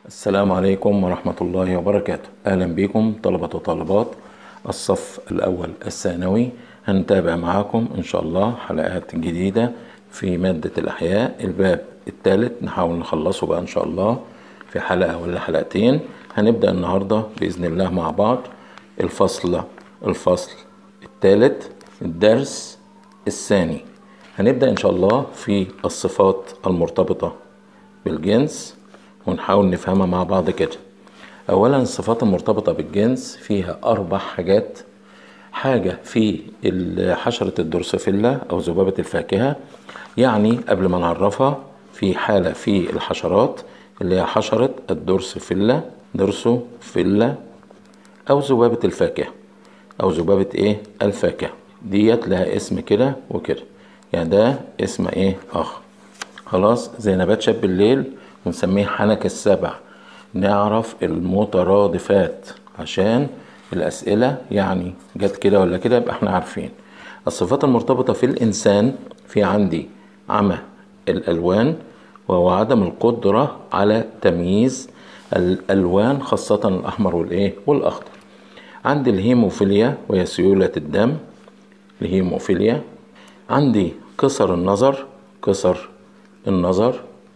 السلام عليكم ورحمة الله وبركاته أهلا بكم طلبة وطالبات الصف الأول الثانوي هنتابع معاكم إن شاء الله حلقات جديدة في مادة الأحياء الباب الثالث نحاول نخلصه بقى إن شاء الله في حلقة ولا حلقتين هنبدأ النهاردة بإذن الله مع بعض الفصل الفصل الثالث الدرس الثاني هنبدأ إن شاء الله في الصفات المرتبطة بالجنس ونحاول نفهمها مع بعض كده أولا الصفات المرتبطة بالجنس فيها أربع حاجات حاجة في حشرة الدرسوفيلا أو ذبابة الفاكهة يعني قبل ما نعرفها في حالة في الحشرات اللي هي حشرة الدرسوفيلا درسوفيلا أو ذبابة الفاكهة أو ذبابة إيه الفاكهة ديت لها اسم كده وكده يعني ده اسم إيه آخر خلاص زي نبات شاب الليل ونسميه حنك السبع نعرف المترادفات عشان الأسئلة يعني جت كده ولا كده يبقى احنا عارفين الصفات المرتبطة في الإنسان في عندي عمى الألوان وهو عدم القدرة على تمييز الألوان خاصة الأحمر والإيه والأخضر عندي الهيموفيليا وهي سيولة الدم الهيموفيليا عندي قصر النظر قصر النظر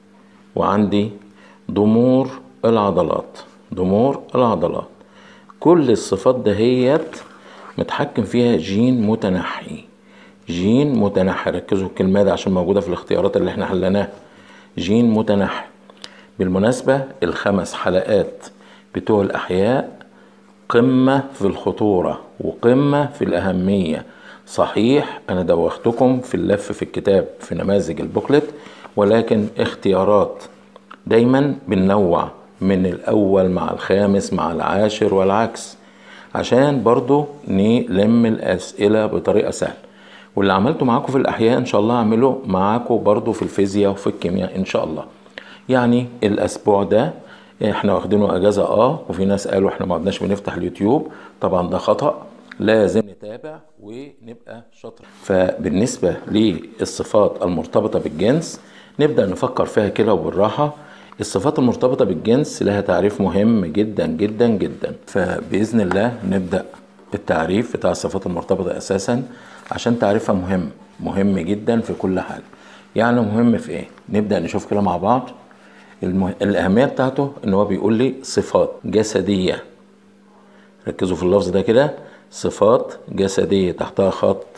وعندي ضمور العضلات ضمور العضلات كل الصفات دهيت متحكم فيها جين متنحي جين متنحي ركزوا الكلمة دي عشان موجودة في الاختيارات اللي احنا حلناها جين متنحي بالمناسبة الخمس حلقات بتوع الأحياء قمة في الخطورة وقمة في الأهمية صحيح أنا دوختكم في اللف في الكتاب في نماذج البوكلت ولكن اختيارات دايما بننوع من الأول مع الخامس مع العاشر والعكس عشان برضو نلم الأسئلة بطريقة سهلة واللي عملته معاكم في الأحياء إن شاء الله أعمله معاكم برضو في الفيزياء وفي الكيمياء إن شاء الله يعني الأسبوع ده احنا واخدينه اجازه اه وفي ناس قالوا احنا ما عدناش بنفتح اليوتيوب طبعا ده خطا لازم نتابع ونبقى شاطر فبالنسبه للصفات المرتبطه بالجنس نبدا نفكر فيها كده وبالراحه الصفات المرتبطه بالجنس لها تعريف مهم جدا جدا جدا فباذن الله نبدا التعريف بتاع الصفات المرتبطه اساسا عشان تعريفها مهم مهم جدا في كل حاجه يعني مهم في ايه نبدا نشوف كده مع بعض المه... الأهمية بتاعته إن هو بيقول لي صفات جسدية ركزوا في اللفظ ده كده صفات جسدية تحتها خط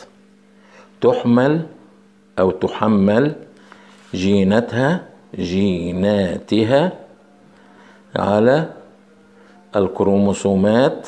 تحمل أو تحمل جيناتها جيناتها على الكروموسومات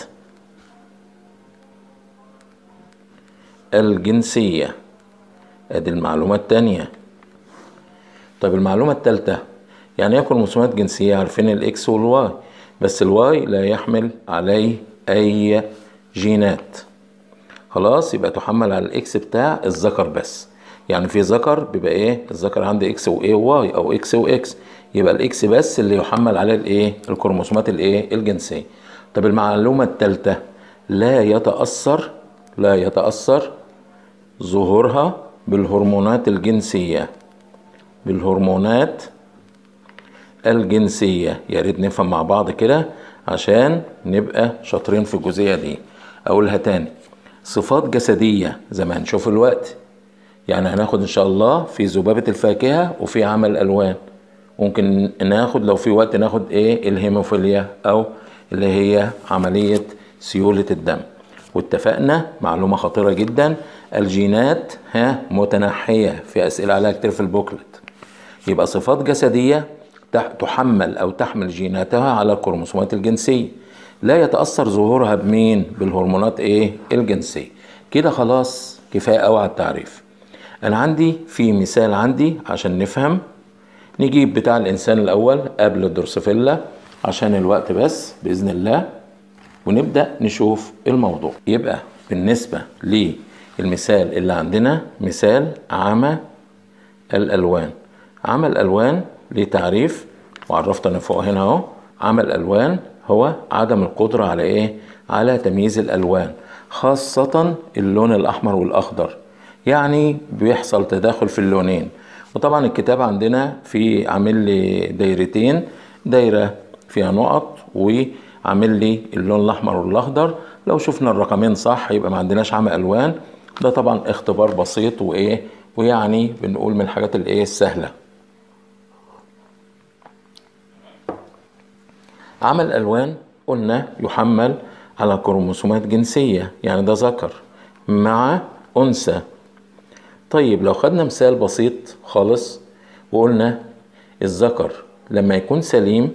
الجنسية ادي المعلومة التانية طيب المعلومة التالتة يعني ايه كروموسومات جنسية عارفين الاكس والواي بس الواي لا يحمل عليه اي جينات خلاص يبقى تحمل على الاكس بتاع الذكر بس يعني في ذكر بيبقى ايه الذكر عنده اكس وايه وواي او اكس واكس يبقى الاكس بس اللي يحمل عليه الايه الكروموسومات الايه الجنسية طب المعلومة الثالثة لا يتأثر لا يتأثر ظهورها بالهرمونات الجنسية بالهرمونات الجنسية يا ريت نفهم مع بعض كده عشان نبقى شاطرين في الجزئية دي أقولها تاني صفات جسدية زي ما هنشوف الوقت يعني هناخد إن شاء الله في ذبابة الفاكهة وفي عمل ألوان ممكن ناخد لو في وقت ناخد إيه الهيموفيليا أو اللي هي عملية سيولة الدم واتفقنا معلومة خطيرة جدا الجينات ها متنحية في أسئلة عليها كتير في البوكلت يبقى صفات جسدية تحمل أو تحمل جيناتها على الكروموسومات الجنسية لا يتأثر ظهورها بمين بالهرمونات إيه الجنسية كده خلاص كفاية أوي على التعريف أنا عندي في مثال عندي عشان نفهم نجيب بتاع الإنسان الأول قبل الدرسوفيلا عشان الوقت بس بإذن الله ونبدأ نشوف الموضوع يبقى بالنسبة للمثال اللي عندنا مثال عمى الألوان عمى الألوان ليه تعريف وعرفت انا فوق هنا اهو عمل الوان هو عدم القدره على ايه على تمييز الالوان خاصه اللون الاحمر والاخضر يعني بيحصل تداخل في اللونين وطبعا الكتاب عندنا في عامل لي دايرتين دايره فيها نقط وعامل لي اللون الاحمر والاخضر لو شفنا الرقمين صح يبقى ما عندناش عمى الوان ده طبعا اختبار بسيط وايه ويعني بنقول من الحاجات الايه السهله عمل الالوان قلنا يحمل على كروموسومات جنسيه يعني ده ذكر مع انثى طيب لو خدنا مثال بسيط خالص وقلنا الذكر لما يكون سليم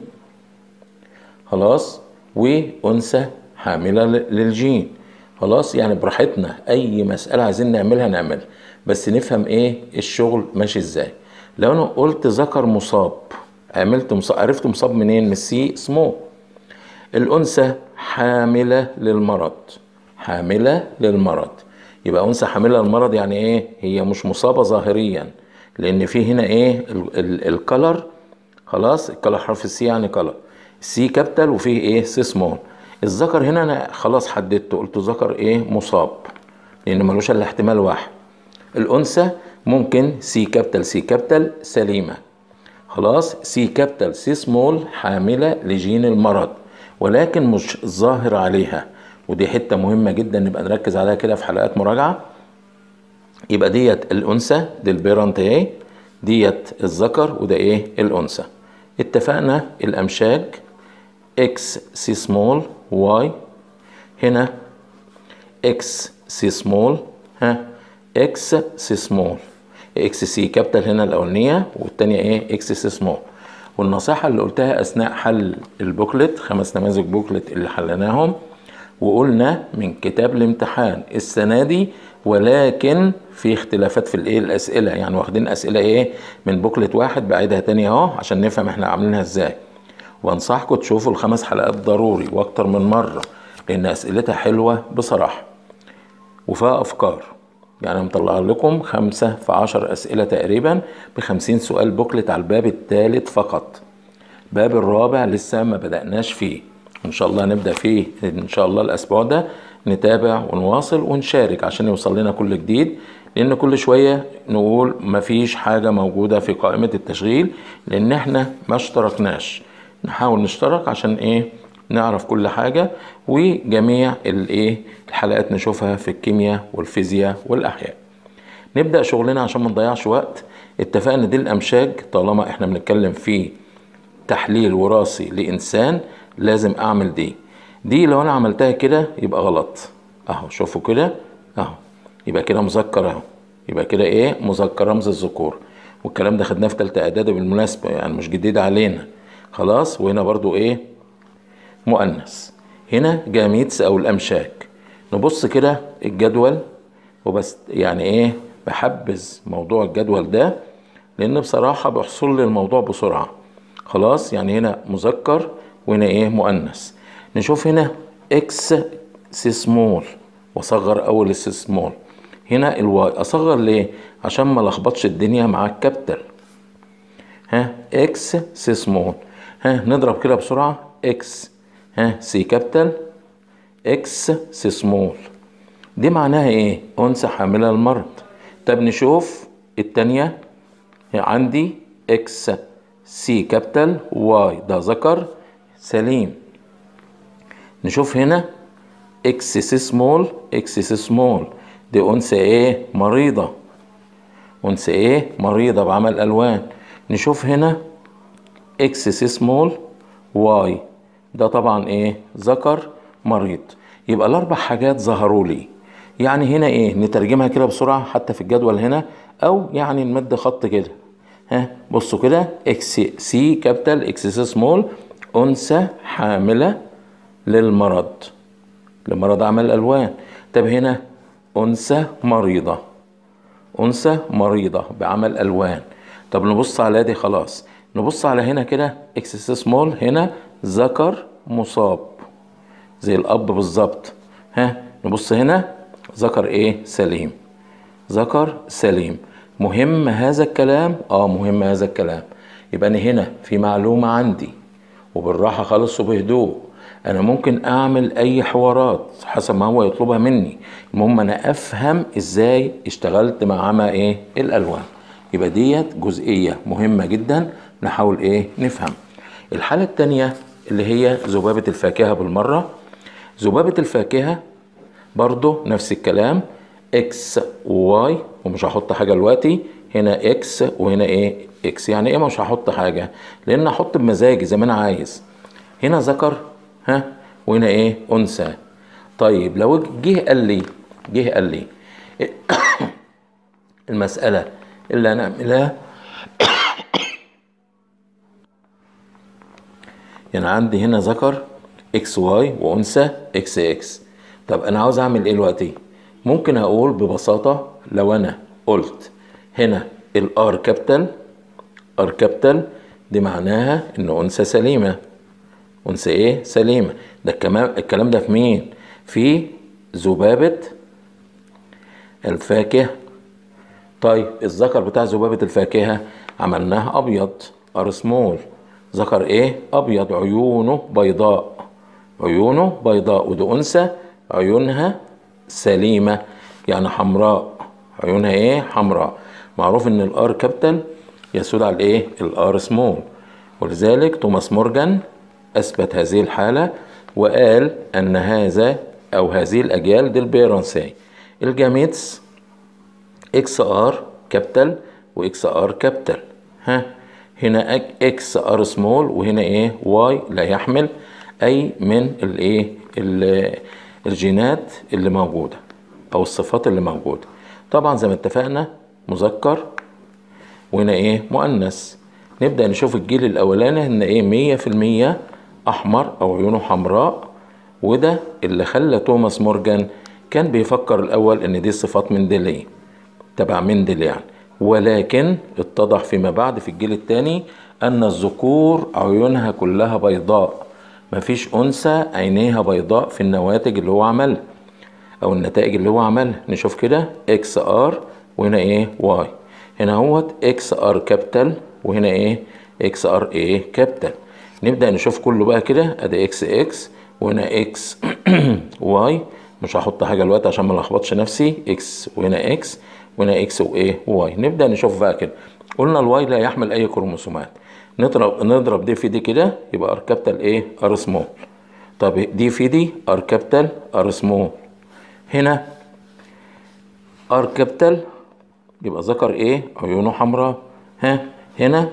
خلاص وانثى حامله للجين خلاص يعني براحتنا اي مساله عايزين نعملها نعملها بس نفهم ايه الشغل ماشي ازاي لو انا قلت ذكر مصاب عملت مصاب عرفت مصاب منين من السي سمو الانثى حامله للمرض حامله للمرض يبقى انثى حامله للمرض يعني ايه هي مش مصابه ظاهريا لان في هنا ايه الكلر خلاص الكلر حرف السي يعني كلر سي كابيتال وفيه ايه سي سمول الذكر هنا انا خلاص حددته قلت ذكر ايه مصاب لان ملوش الا احتمال واحد الانثى ممكن سي كابيتال سي كابيتال سليمه خلاص سي كابيتال سي سمول حامله لجين المرض ولكن مش ظاهر عليها ودي حته مهمه جدا نبقى نركز عليها كده في حلقات مراجعه يبقى ديت الانثى دي البيرنت ايه ديت الذكر وده ايه الانثى اتفقنا الامشاج اكس سي سمول واي هنا اكس سي سمول ها اكس سي سمول اكس سي كابيتال هنا الاولانيه والثانيه ايه اكس سي سمول والنصيحه اللي قلتها اثناء حل البوكلت خمس نماذج بوكلت اللي حليناهم وقلنا من كتاب الامتحان السنه دي ولكن في اختلافات في الايه الاسئله يعني واخدين اسئله ايه من بوكلت واحد بعيدها تاني اهو عشان نفهم احنا عاملينها ازاي وانصحكم تشوفوا الخمس حلقات ضروري واكتر من مره لان اسئلتها حلوه بصراحه وفيها افكار يعني مطلع لكم خمسة في عشر أسئلة تقريبا بخمسين سؤال بوكلت على الباب الثالث فقط باب الرابع لسه ما بدأناش فيه إن شاء الله نبدأ فيه إن شاء الله الأسبوع ده نتابع ونواصل ونشارك عشان يوصل لنا كل جديد لأن كل شوية نقول مفيش حاجة موجودة في قائمة التشغيل لأن احنا ما اشتركناش نحاول نشترك عشان ايه نعرف كل حاجة وجميع الايه الحلقات نشوفها في الكيمياء والفيزياء والأحياء نبدأ شغلنا عشان ما نضيعش وقت اتفقنا دي الأمشاج طالما احنا بنتكلم في تحليل وراثي لإنسان لازم أعمل دي دي لو أنا عملتها كده يبقى غلط أهو شوفوا كده أهو يبقى كده مذكر أهو يبقى كده إيه مذكر رمز الذكور والكلام ده خدناه في تالتة إعدادي بالمناسبة يعني مش جديد علينا خلاص وهنا برضو إيه مؤنث هنا جاميتس او الامشاك نبص كده الجدول وبس يعني ايه بحبذ موضوع الجدول ده لان بصراحة بيحصل لي الموضوع بسرعة خلاص يعني هنا مذكر وهنا ايه مؤنث نشوف هنا اكس سي سمول واصغر اول السي سمول هنا الواي اصغر ليه عشان ما لخبطش الدنيا مع الكابيتال ها اكس سي سمول ها نضرب كده بسرعة اكس ها سي كابيتال اكس سي سمول دي معناها ايه انثى حامله المرض طب نشوف التانية عندي اكس سي كابيتال واي ده ذكر سليم نشوف هنا اكس سي سمول اكس سي سمول دي انثى ايه مريضه انثى ايه مريضه بعمل الوان نشوف هنا اكس سي سمول واي ده طبعا ايه ذكر مريض يبقى الاربع حاجات ظهروا لي يعني هنا ايه نترجمها كده بسرعه حتى في الجدول هنا او يعني نمد خط كده ها بصوا كده اكس سي كابيتال اكس سي سمول انثى حامله للمرض لمرض عمل الالوان طب هنا انثى مريضه انثى مريضه بعمل الوان طب نبص على دي خلاص نبص على هنا كده اكس سي سمول هنا ذكر مصاب زي الاب بالظبط ها نبص هنا ذكر ايه سليم ذكر سليم مهم هذا الكلام اه مهم هذا الكلام يبقى انا هنا في معلومه عندي وبالراحه خالص وبهدوء انا ممكن اعمل اي حوارات حسب ما هو يطلبها مني المهم انا افهم ازاي اشتغلت مع عمى ايه الالوان يبقى ديت جزئيه مهمه جدا نحاول ايه نفهم الحاله الثانيه اللي هي ذبابة الفاكهة بالمرة ذبابة الفاكهة برضو نفس الكلام اكس وواي ومش هحط حاجة دلوقتي هنا اكس وهنا ايه اكس يعني ايه مش هحط حاجة لان احط بمزاجي زي ما انا عايز هنا ذكر ها وهنا ايه انثى طيب لو جه قال لي جه قال لي المسألة اللي هنعملها يعني عندي هنا ذكر اكس واي وانثى اكس اكس طب انا عاوز اعمل ايه دلوقتي ممكن اقول ببساطة لو انا قلت هنا الار كابيتال ار كابيتال دي معناها ان انثى سليمة انثى ايه سليمة ده الكلام الكلام ده في مين في ذبابة الفاكهة طيب الذكر بتاع ذبابة الفاكهة عملناه ابيض ار سمول ذكر ايه ابيض عيونه بيضاء عيونه بيضاء ودي انثى عيونها سليمه يعني حمراء عيونها ايه حمراء معروف ان الار كابيتال يسود على الايه الار سمول ولذلك توماس مورجان اثبت هذه الحاله وقال ان هذا او هذه الاجيال دي البيرنساي الجاميتس اكس ار كابيتال واكس ار كابيتال ها هنا اكس ار سمول وهنا ايه واي لا يحمل اي من الايه الجينات اللي موجوده او الصفات اللي موجوده طبعا زي ما اتفقنا مذكر وهنا ايه مؤنث نبدا نشوف الجيل الاولاني ان ايه مية في المية احمر او عيونه حمراء وده اللي خلى توماس مورجان كان بيفكر الاول ان دي صفات مندليه تبع مندل يعني ولكن اتضح فيما بعد في الجيل الثاني ان الذكور عيونها كلها بيضاء مفيش انثى عينيها بيضاء في النواتج اللي هو عملها او النتائج اللي هو عملها نشوف كده اكس ار وهنا ايه واي هنا اهوت اكس ار كابيتال وهنا ايه اكس ار ايه كابيتال نبدا نشوف كله بقى كده ادي اكس اكس وهنا اكس واي مش هحط حاجه دلوقتي عشان ما لخبطش نفسي اكس وهنا اكس وهنا اكس وايه واي نبدا نشوف بقى كده قلنا الواي لا يحمل اي كروموسومات نضرب نضرب دي في دي كده يبقى ار كابيتال ايه ار سمول طب دي في دي ار كابيتال ار سمول هنا ار كابيتال يبقى ذكر ايه عيونه حمراء ها هنا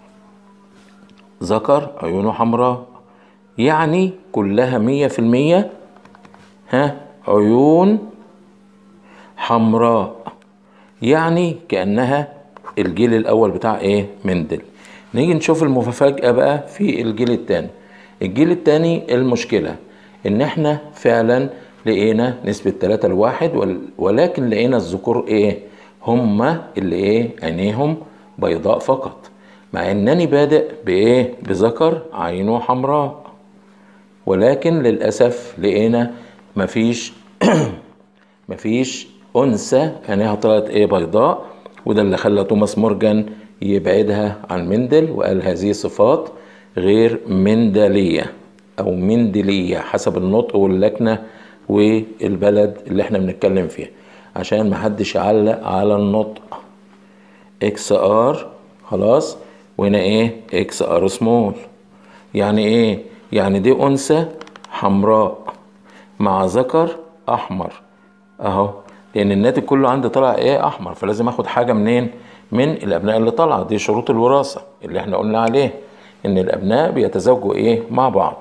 ذكر عيونه حمراء يعني كلها مية في المية ها عيون حمراء يعني كأنها الجيل الأول بتاع إيه مندل نيجي نشوف المفاجأة بقى في الجيل التاني الجيل التاني المشكلة إن إحنا فعلا لقينا نسبة تلاتة لواحد ولكن لقينا الذكور إيه هما اللي إيه عينيهم بيضاء فقط مع إنني بادئ بإيه بذكر عينه حمراء ولكن للأسف لقينا مفيش مفيش أنثى عينيها طلعت إيه بيضاء وده اللي خلى توماس مورجان يبعدها عن مندل وقال هذه صفات غير مندلية أو مندلية حسب النطق واللكنة والبلد اللي احنا بنتكلم فيها عشان محدش يعلق على النطق اكس ار خلاص وهنا ايه اكس ار سمول يعني ايه يعني دي انثى حمراء مع ذكر احمر اهو لان الناتج كله عندي طلع ايه احمر فلازم اخد حاجه منين من الابناء اللي طالعه دي شروط الوراثه اللي احنا قلنا عليه ان الابناء بيتزوجوا ايه مع بعض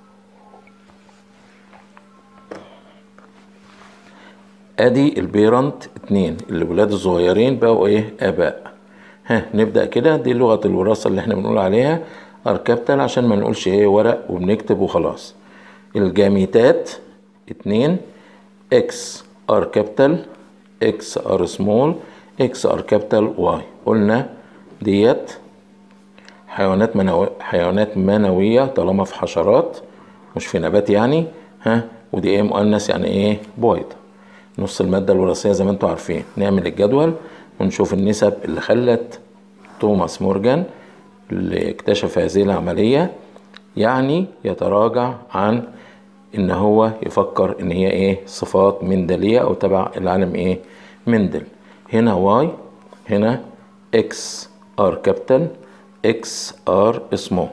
ادي البيرنت اتنين الولاد الصغيرين بقوا ايه اباء ها نبدا كده دي لغه الوراثه اللي احنا بنقول عليها اركبتل عشان ما نقولش ايه ورق وبنكتب وخلاص الجاميتات اتنين اكس ار كابيتال اكس ار سمول اكس ار كابيتال واي قلنا ديت حيوانات منوية حيوانات منوية طالما في حشرات مش في نبات يعني ها ودي ايه مؤنث يعني ايه بويض نص المادة الوراثية زي ما انتم عارفين نعمل الجدول ونشوف النسب اللي خلت توماس مورجان اللي اكتشف هذه العملية يعني يتراجع عن ان هو يفكر ان هي ايه صفات مندلية او تبع العالم ايه مندل هنا واي هنا اكس ار كابيتال اكس ار سمول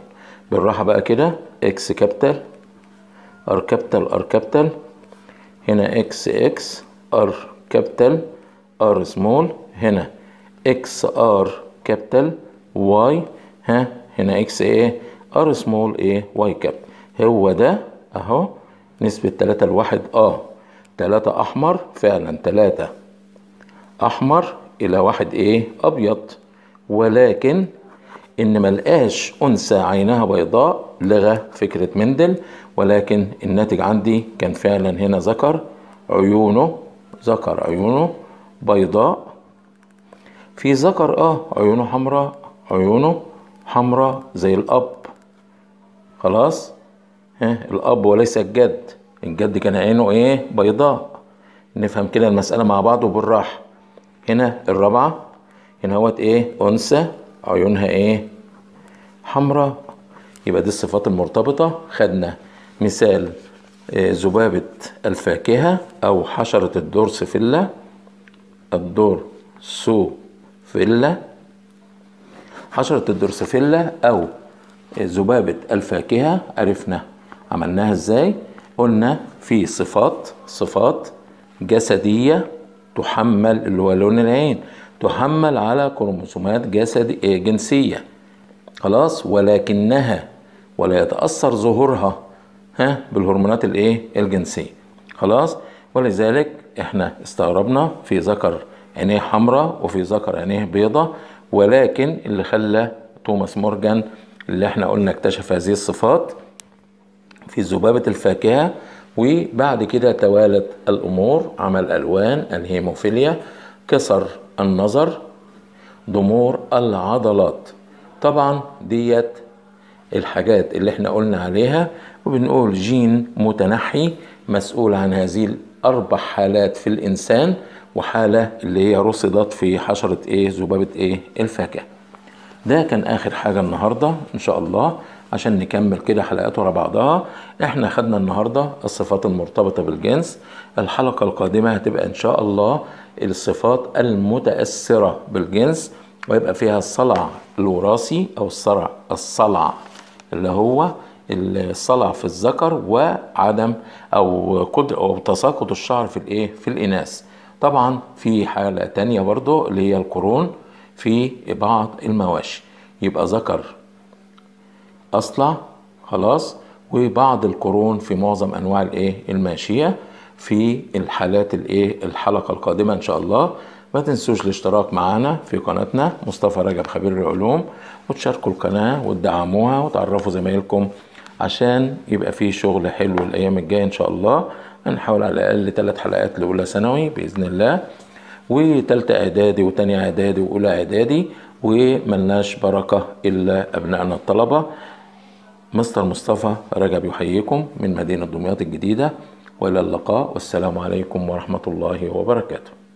بالراحة بقى كده اكس كابيتال ار كابيتال ار كابيتال هنا اكس اكس ار كابيتال ار سمول هنا اكس ار كابيتال واي ها هنا اكس ايه ار سمول ايه واي كاب هو ده اهو نسبة تلاتة لواحد اه تلاتة احمر فعلا تلاتة احمر الى واحد ايه ابيض ولكن ان ملقاش انثى عينها بيضاء لغى فكرة مندل ولكن الناتج عندي كان فعلا هنا ذكر عيونه ذكر عيونه بيضاء في ذكر اه عيونه حمراء عيونه حمراء زي الاب خلاص ها الاب وليس الجد الجد كان عينه ايه بيضاء نفهم كده المسألة مع بعض وبالراحة هنا الرابعة هنا هوت ايه انثى عيونها ايه حمراء يبقى دي الصفات المرتبطة خدنا مثال آه، ذبابة الفاكهة أو حشرة الدورسفيلا الدورسوفيلا حشرة الدورسفيلا أو ذبابة الفاكهة عرفنا عملناها ازاي قلنا في صفات صفات جسدية تحمل اللي هو لون العين تحمل على كروموسومات جسد آه، جنسية خلاص ولكنها ولا يتأثر ظهورها ها بالهرمونات الايه الجنسية خلاص ولذلك احنا استغربنا في ذكر عينيه حمراء وفي ذكر عينيه بيضة ولكن اللي خلى توماس مورجان اللي احنا قلنا اكتشف هذه الصفات في ذبابة الفاكهة وبعد كده توالت الأمور عمل ألوان الهيموفيليا كسر النظر ضمور العضلات طبعا ديت الحاجات اللي احنا قلنا عليها وبنقول جين متنحي مسؤول عن هذه الأربع حالات في الإنسان وحالة اللي هي رصدت في حشرة ايه ذبابة ايه الفاكهة ده كان اخر حاجة النهاردة ان شاء الله عشان نكمل كده حلقات ورا بعضها احنا خدنا النهاردة الصفات المرتبطة بالجنس الحلقة القادمة هتبقى ان شاء الله الصفات المتأثرة بالجنس ويبقى فيها الصلع الوراثي او الصلع الصلع اللي هو الصلع في الذكر وعدم او قدر او تساقط الشعر في الايه في الاناث طبعا في حالة تانية برضو اللي هي القرون في بعض المواشي يبقى ذكر أصلع خلاص وبعض القرون في معظم أنواع الإيه الماشية في الحالات الإيه الحلقة القادمة إن شاء الله ما تنسوش الاشتراك معنا في قناتنا مصطفى رجب خبير العلوم وتشاركوا القناة وتدعموها وتعرفوا زمايلكم عشان يبقى في شغل حلو الأيام الجاية إن شاء الله هنحاول على الأقل ثلاث حلقات لأولى ثانوي بإذن الله وتالتة إعدادي وتانية إعدادي وأولى إعدادي وملناش بركة إلا أبنائنا الطلبة مستر مصطفى رجب يحييكم من مدينة دمياط الجديدة وإلى اللقاء والسلام عليكم ورحمة الله وبركاته